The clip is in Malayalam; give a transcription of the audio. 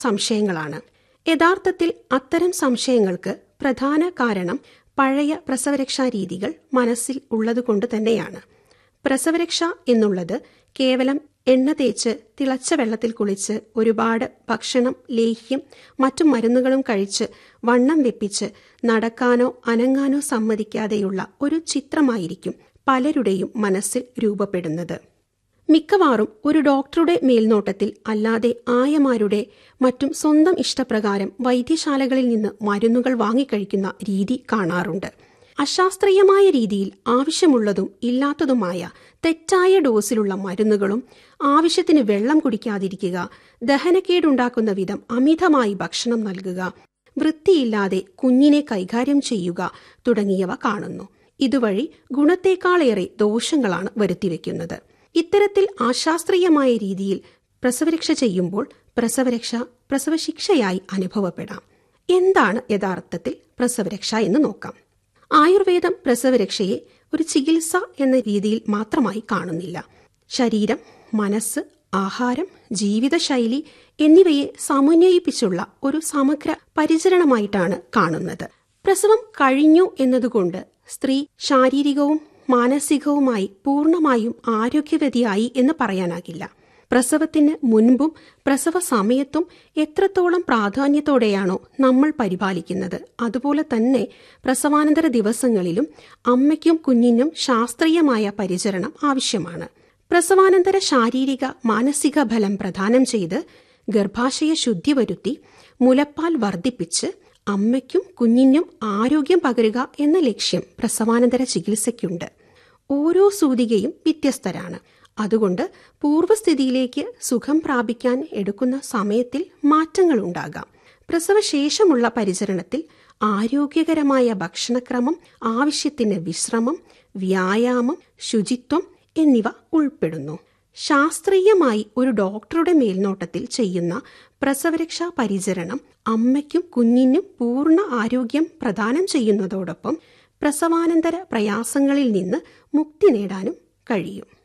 സംശയങ്ങളാണ് യഥാർത്ഥത്തിൽ അത്തരം സംശയങ്ങൾക്ക് പ്രധാന കാരണം പഴയ പ്രസവരക്ഷാ രീതികൾ മനസ്സിൽ ഉള്ളതുകൊണ്ട് തന്നെയാണ് പ്രസവരക്ഷ എന്നുള്ളത് കേവലം എണ്ണ തേച്ച് തിളച്ച വെള്ളത്തിൽ കുളിച്ച് ഒരുപാട് ഭക്ഷണം ലേഹ്യം മറ്റു മരുന്നുകളും കഴിച്ച് വണ്ണം വെപ്പിച്ച് നടക്കാനോ അനങ്ങാനോ സമ്മതിക്കാതെയുള്ള ഒരു ചിത്രമായിരിക്കും പലരുടെയും മനസ്സിൽ രൂപപ്പെടുന്നത് മിക്കവാറും ഒരു ഡോക്ടറുടെ മേൽനോട്ടത്തിൽ അല്ലാതെ ആയമാരുടെ മറ്റും സ്വന്തം ഇഷ്ടപ്രകാരം വൈദ്യശാലകളിൽ നിന്ന് മരുന്നുകൾ വാങ്ങിക്കഴിക്കുന്ന രീതി കാണാറുണ്ട് അശാസ്ത്രീയമായ രീതിയിൽ ആവശ്യമുള്ളതും ഇല്ലാത്തതുമായ തെറ്റായ ഡോസിലുള്ള മരുന്നുകളും ആവശ്യത്തിന് വെള്ളം കുടിക്കാതിരിക്കുക ദഹനക്കേടുണ്ടാക്കുന്ന വിധം അമിതമായി ഭക്ഷണം നൽകുക വൃത്തിയില്ലാതെ കുഞ്ഞിനെ കൈകാര്യം ചെയ്യുക തുടങ്ങിയവ കാണുന്നു ഇതുവഴി ഗുണത്തേക്കാളേറെ ദോഷങ്ങളാണ് വരുത്തിവെക്കുന്നത് ഇത്തരത്തിൽ അശാസ്ത്രീയമായ രീതിയിൽ പ്രസവരക്ഷ ചെയ്യുമ്പോൾ പ്രസവരക്ഷ പ്രസവശിക്ഷയായി അനുഭവപ്പെടാം എന്താണ് യഥാർത്ഥത്തിൽ പ്രസവരക്ഷ എന്ന് നോക്കാം ആയുർവേദം പ്രസവരക്ഷയെ ഒരു ചികിത്സ എന്ന രീതിയിൽ മാത്രമായി കാണുന്നില്ല ശരീരം മനസ്സ് ആഹാരം ജീവിതശൈലി എന്നിവയെ സമന്വയിപ്പിച്ചുള്ള ഒരു സമഗ്ര പരിചരണമായിട്ടാണ് കാണുന്നത് പ്രസവം കഴിഞ്ഞു എന്നതുകൊണ്ട് സ്ത്രീ ശാരീരികവും മാനസികവുമായി പൂർണ്ണമായും ആരോഗ്യവതിയായി എന്ന് പറയാനാകില്ല പ്രസവത്തിന് മുൻപും പ്രസവ സമയത്തും എത്രത്തോളം പ്രാധാന്യത്തോടെയാണോ നമ്മൾ പരിപാലിക്കുന്നത് അതുപോലെ തന്നെ പ്രസവാനന്തര ദിവസങ്ങളിലും അമ്മയ്ക്കും കുഞ്ഞിനും ശാസ്ത്രീയമായ പരിചരണം ആവശ്യമാണ് പ്രസവാനന്തര ശാരീരിക മാനസിക ഫലം പ്രദാനം ചെയ്ത് ഗർഭാശയ ശുദ്ധി വരുത്തി മുലപ്പാൽ വർദ്ധിപ്പിച്ച് അമ്മയ്ക്കും കുഞ്ഞിനും ആരോഗ്യം പകരുക എന്ന ലക്ഷ്യം പ്രസവാനന്തര ചികിത്സയ്ക്കുണ്ട് ഓരോ സൂതികയും വ്യത്യസ്തരാണ് അതുകൊണ്ട് പൂർവ്വസ്ഥിതിയിലേക്ക് സുഖം പ്രാപിക്കാൻ എടുക്കുന്ന സമയത്തിൽ മാറ്റങ്ങൾ ഉണ്ടാകാം പ്രസവശേഷമുള്ള പരിചരണത്തിൽ ആരോഗ്യകരമായ ഭക്ഷണക്രമം ആവശ്യത്തിന് വിശ്രമം വ്യായാമം ശുചിത്വം എന്നിവ ഉൾപ്പെടുന്നു ശാസ്ത്രീയമായി ഒരു ഡോക്ടറുടെ മേൽനോട്ടത്തിൽ ചെയ്യുന്ന പ്രസവരക്ഷാ പരിചരണം അമ്മയ്ക്കും കുഞ്ഞിനും പൂർണ്ണ ആരോഗ്യം പ്രദാനം ചെയ്യുന്നതോടൊപ്പം പ്രസവാനന്തര പ്രയാസങ്ങളിൽ നിന്ന് മുക്തി നേടാനും കഴിയും